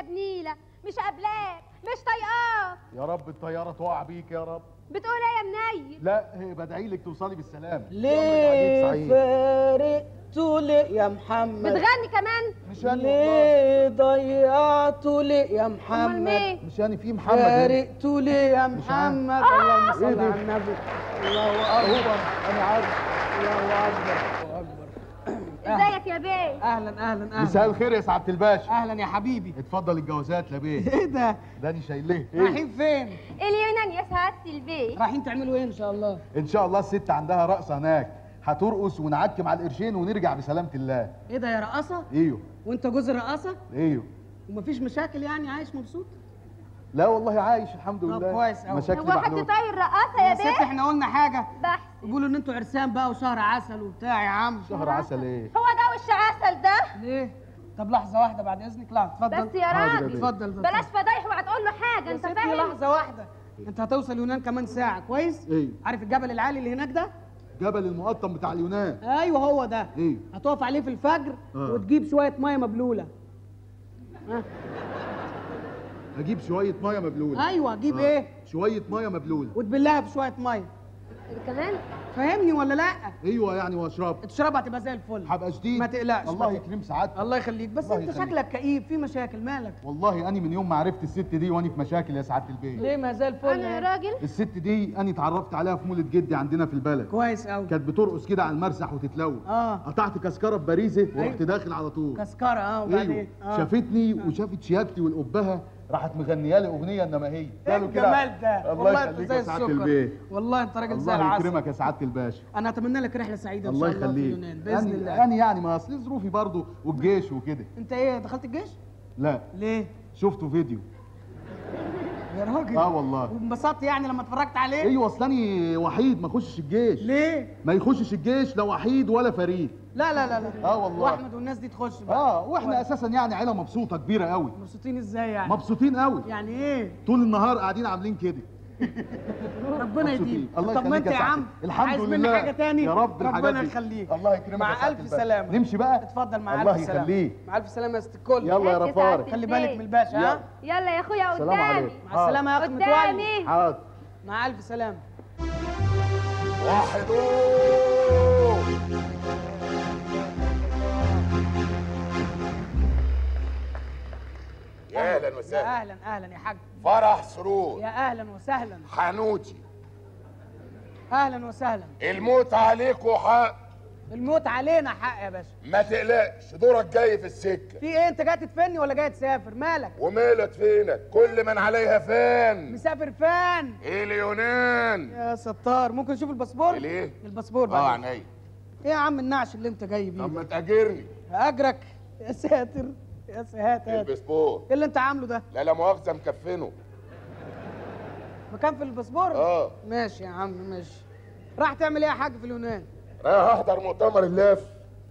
بنيله مش قابلاك مش طايقاك يا رب الطياره تقع بيك يا رب بتقول ايه يا منيل لا بدعي لك توصلي بالسلامه ليه سعيد. فارقته ليه يا محمد بتغني كمان مش انا والله ليه ضيعته ليه يا امال محمد مين مش انا في محمد هنا. فارقته ليه يا محمد اللهم إيه صل ده؟ على النبي الله اكبر انا عارف الله اكبر الله اكبر ازيك يا بيه اهلا اهلا مساء اهلا الخير يا سعاده الباشا اهلا يا حبيبي اتفضل الجوازات لا بيه ايه ده ده انا شايلاه ايه رايحين فين اليونان يا سعاده البيه رايحين تعملوا ايه ان شاء الله ان شاء الله الست عندها رقصه هناك هترقص ونعكم على القرشين ونرجع بسلامه الله ايه ده يا رقاصه ايوه وانت جوز الرقاصه ايوه ومفيش مشاكل يعني عايش مبسوط لا والله عايش الحمد طب لله كويس أوي. مشاكلي هو حد محلوله طاير رقاصه يا يا ست بيه احنا قلنا حاجه بحث بيقولوا ان انتوا عرسان بقى وشهر عسل وبتاع يا عم شهر عسل ايه هو ده وش عسل ده ليه طب لحظه واحده بعد اذنك لا اتفضل بس يا حاضر يا راجل بيه. اتفضل اتفضل. بلاش فضايح وهتقول له حاجه يا انت ستي فاهم لحظه واحده انت هتوصل يونان كمان ساعه كويس ايوه عارف الجبل العالي اللي هناك ده جبل المقطم بتاع اليونان ايوه هو ده ايوه هتقف عليه في الفجر آه. وتجيب شويه ميه مبلوله اجيب شويه ميه مبلوله ايوه جيب آه. ايه شويه ميه مبلوله وتبلها بشويه ميه كمان فاهمني ولا لا ايوه يعني واشرب تشربها تبقى زي الفل هبقى شديد ما تقلقش الله ما يكرم سعادتك الله يخليك بس الله انت يخليك. شكلك كئيب في مشاكل مالك والله اني من يوم ما عرفت الست دي وانا في مشاكل يا سعاده البيت ليه ما زي الفل انا يا يعني؟ راجل الست دي انا اتعرفت عليها في مولد جدي عندنا في البلد كويس قوي كانت بترقص كده على المرسح وتتلوى اه قطعت كسكره في باريزه ورحت داخل على طول كسكره اه وبعدين ايوه اه شافتني وشافت شياكتي والقبها راحت مغنيه لي اغنيه انما هي ايه قالوا كده الجمال ده الله والله انت يخليك زي يا سعاده السكر البيت والله انت راجل زي الله العسل يكرمك يا سعاده الباشا انا اتمنى لك رحله سعيده ان الله شاء الله في يخليك اليونان باذن أنا- الله انا يعني ما اصل ظروفي برضو والجيش وكده انت ايه دخلت الجيش لا ليه شفته فيديو يا راجل اه والله وانبسطت يعني لما اتفرجت عليه ايوه اصل انا وحيد ما اخشش الجيش ليه ما يخشش الجيش لا وحيد ولا فريد لا لا لا لا اه والله. واحمد والناس دي تخش بقى اه واحنا اساسا يعني عيله مبسوطه كبيره قوي مبسوطين ازاي يعني مبسوطين قوي يعني ايه طول النهار قاعدين عاملين كده ربنا مبسوطين. يديم الله طب ما يخليك انت يا يا عم سعادة. الحمد عايز مني لله حاجه تاني يا رب الحاجات ربنا دي. يخليك الله يكرمك يا مع سعادة الف الباشا. سلامه نمشي بقى اتفضل مع الله الف سلامه يخليك مع الف سلامه يا ست الكل يلا يا هات يا رفار سعادة خلي بالك البيت. من الباشا ها يلا يا اخويا سلام قدامي عليكم. مع السلامه يا اخ متولي قدامي حاضر مع الف سلامه وحدوه يا اهلا يا وسهلا اهلا اهلا يا حاج فرح سرور يا اهلا وسهلا حنوتي اهلا وسهلا الموت عليكوا حق الموت علينا حق يا باشا ما تقلقش دورك جاي في السكه في ايه انت جاي تدفني ولا جاي تسافر مالك ومالت فينك كل من عليها فان مسافر فين ايه اليونان يا ستار ممكن نشوف الباسبور ليه؟ الباسبور اه بقى عينيا ايه يا عم النعش اللي انت جاي بيه طب ده؟ ما تاجرني اجرك يا ساتر يا ساتر الباسبور ايه اللي انت عامله ده لا لا مؤاخذه مكفنه مكان في الباسبور اه ماشي يا عم ماشي راح تعمل ايه يا حاج في اليونان رايح احضر مؤتمر اللف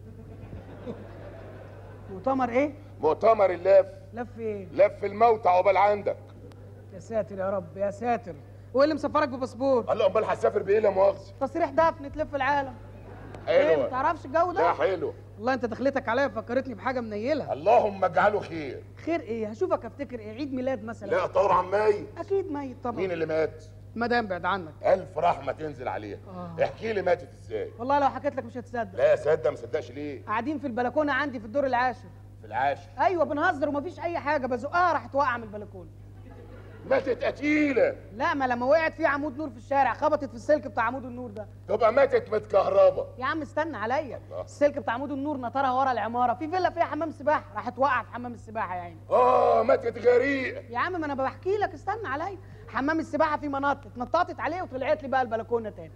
مؤتمر ايه مؤتمر اللف لف ايه لف الموت عقبال عندك يا ساتر يا رب يا ساتر وايه اللي مسفرك بباسبور قال له امال هتسافر بايه لا مؤاخذه تصريح دفن تلف العالم ايه ما حلوه تعرفش الجو لا ده حلو والله انت دخلتك عليا فكرتني بحاجه منيله اللهم اجعله خير خير ايه هشوفك افتكر ايه عيد ميلاد مثلا لا طبعا ميت اكيد ميت طبعا مين اللي مات مدام بعد عنك الف رحمه تنزل عليها آه. احكي لي ماتت ازاي والله لو حكيت لك مش هتصدق لا صدق ما صدقش ليه قاعدين في البلكونه عندي في الدور العاشر في العاشر ايوه بنهزر ومفيش اي حاجه بزقها راحت واقعه من البلكونه ماتت قتيله لا ما لما وقعت في عمود نور في الشارع خبطت في السلك بتاع عمود النور ده تبقى ماتت متكهربه يا عم استنى عليا الله. السلك بتاع عمود النور نطرها ورا العماره في فيلا فيها حمام سباحه راحت واقعه في حمام السباحه يا عيني اه ماتت غريقه يا عم ما انا بحكي لك استنى عليا حمام السباحه في مناطق اتنططت عليه وطلعت لي بقى البلكونه تاني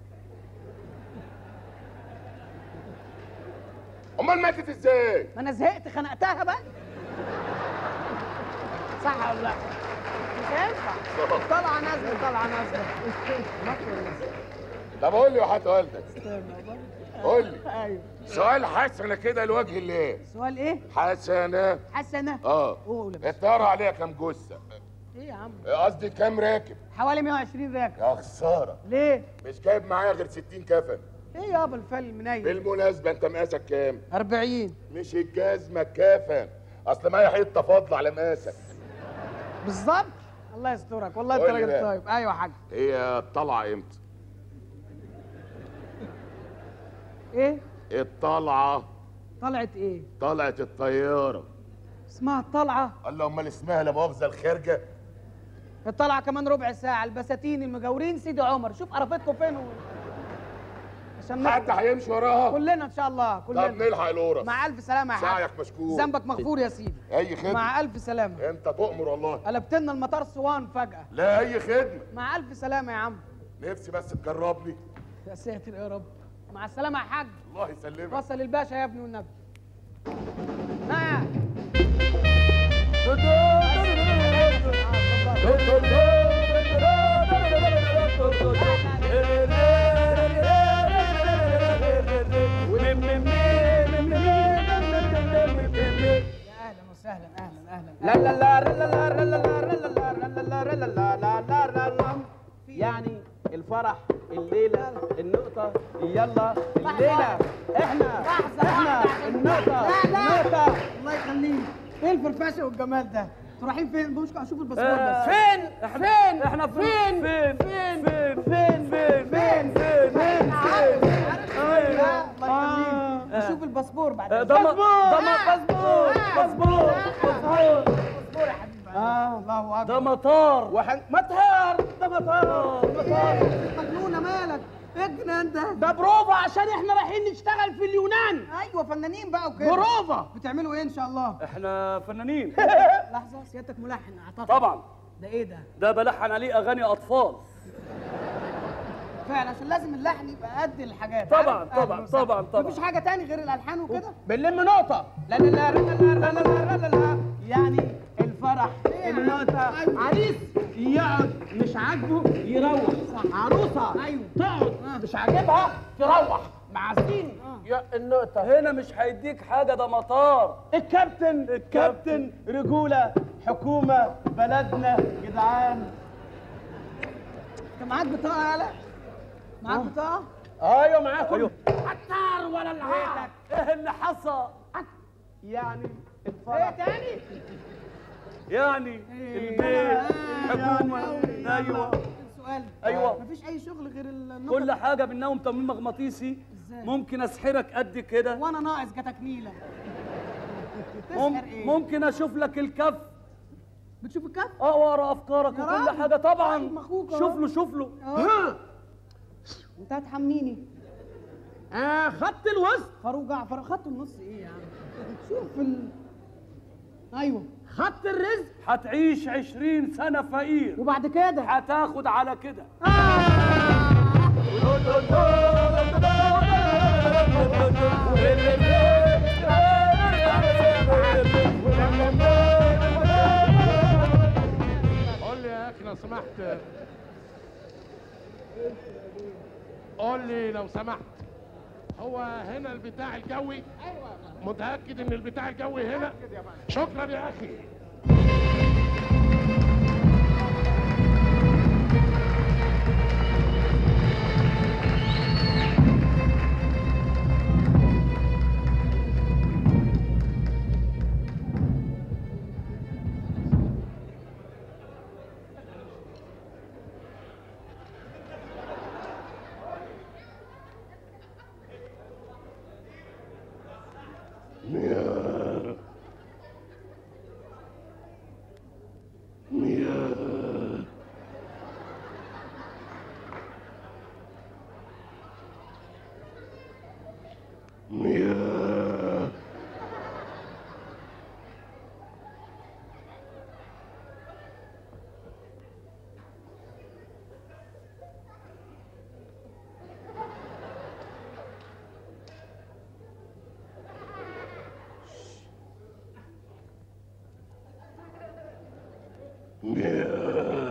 امال ماتت ازاي ما انا زهقت خنقتها بقى صح ولا لا مش هينفع طالعه نازله طالعه نازله طب قول لي وحياة والدك استنى بقى. قول لي ايوه سؤال حسنه كده لوجه الله سؤال ايه حسنه حسنه اه قول يا باشا. الطياره عليها كام جثه ايه يا عم قصدي كام راكب حوالي 120 راكب يا خساره ليه مش جايب معايا غير 60 كفن ايه يابا الفل المنيل بالمناسبه انت مقاسك كام 40 مش الجزمه كفن اصل معايا حته فاضله على مقاسك بالظبط الله يسترك والله انت قول لي راجل بقى. طيب ايوه يا حاج هي طالعه امتى ايه الطلعه طلعت ايه طلعت الطياره اسمها الطلعه الله امال اسمها لا مؤاخذه الخارجه الطلعه كمان ربع ساعه البساتين المجاورين سيدي عمر شوف قرفتكم فين و... عشان حد نلحق. هيمشي وراها كلنا ان شاء الله طب كلنا نلحق القرص مع الف سلامه يا حاج سعيك مشكور ذنبك مغفور يا سيدي اي خدمه مع الف سلامه انت تؤمر والله قلبت لنا المطار صوان فجاه لا اي خدمه مع الف سلامه يا عم نفسي بس تجربني يا ساتر يا رب مع السلامه يا حاج الله يسلمك وصل الباشا يا ابني والنبي نعم يا اهلا وسهلا اهلا اهلا لا لا لا لا لا لا لا لا لا لا لا لا لا لا لا لا لا يعني الفرح الليلة النقطة يلا الليلة احنا احنا النقطة النقطة الله يخليك ايه الفرفشه والجمال ده انتوا رايحين فين بوشكوا اشوف الباسبور بس فين فين احنا فين فين فين فين فين فين فين فين فين لا، الله يخليك اشوف الباسبور بعد ده كده. ما ده ما باسبور باسبور باسبور الباسبور يا حبيبي اه الله ده اكبر مطار وحن مطار ده مطار مطار مجنونه مالك ايه الجنان ده ده بروفا عشان احنا رايحين نشتغل في اليونان ايوه فنانين بقى وكده بروفا بتعملوا ايه ان شاء الله احنا فنانين لحظه سيادتك ملحن اعتقد طبعا ده ايه ده ده بلحن عليه اغاني اطفال فعلا عشان لازم اللحن يبقى قد الحاجات طبعاً، عارف؟ طبعاً، أهلاً وسهلاً. طبعاً، طبعاً. مفيش حاجه تاني غير الالحان وكده بنلم نقطة لا لا لا لا لا لا لا لا لا يعني الفرح النقطة عريس يقعد مش عاجبه يروح عروسة أيوه. تقعد مش عاجبها تروح معازين يا النقطة هنا مش هيديك حاجة ده مطار الكابتن الكابتن رجولة حكومة بلدنا جدعان انت معاك بطاقه يالا معاك بطاقه ايوه معاكم ايوه النار ولا العار ايه اللي حصل يعني الفرح ايه تاني يعني البيت الحكومه ايوه السؤال أيوة. مفيش اي شغل غير النقط كل حاجه بالنوم تمويل مغناطيسي إزاي؟ ممكن اسحرك قد كده وانا ناقص جاتك نيله مم- تسحر ايه ممكن اشوف لك الكف بتشوف الكف اه واقرا افكارك يا وكل راجل. حاجه طبعا طيب، أخوك أهو. شوف له شوف له أهو. انت هتحميني اه خدت الوسط فاروق جعفر خدت النص ايه يا عم شوف ال... ايوه خدت الرزق هتعيش عشرين سنه فقير وبعد كده هتاخد على كده قول لي يا اخي لو سمحت قول لي لو سمحت هو هنا البتاع الجوي ايوه متاكد ان البتاع الجوي هنا شكرا يا اخي Yeah.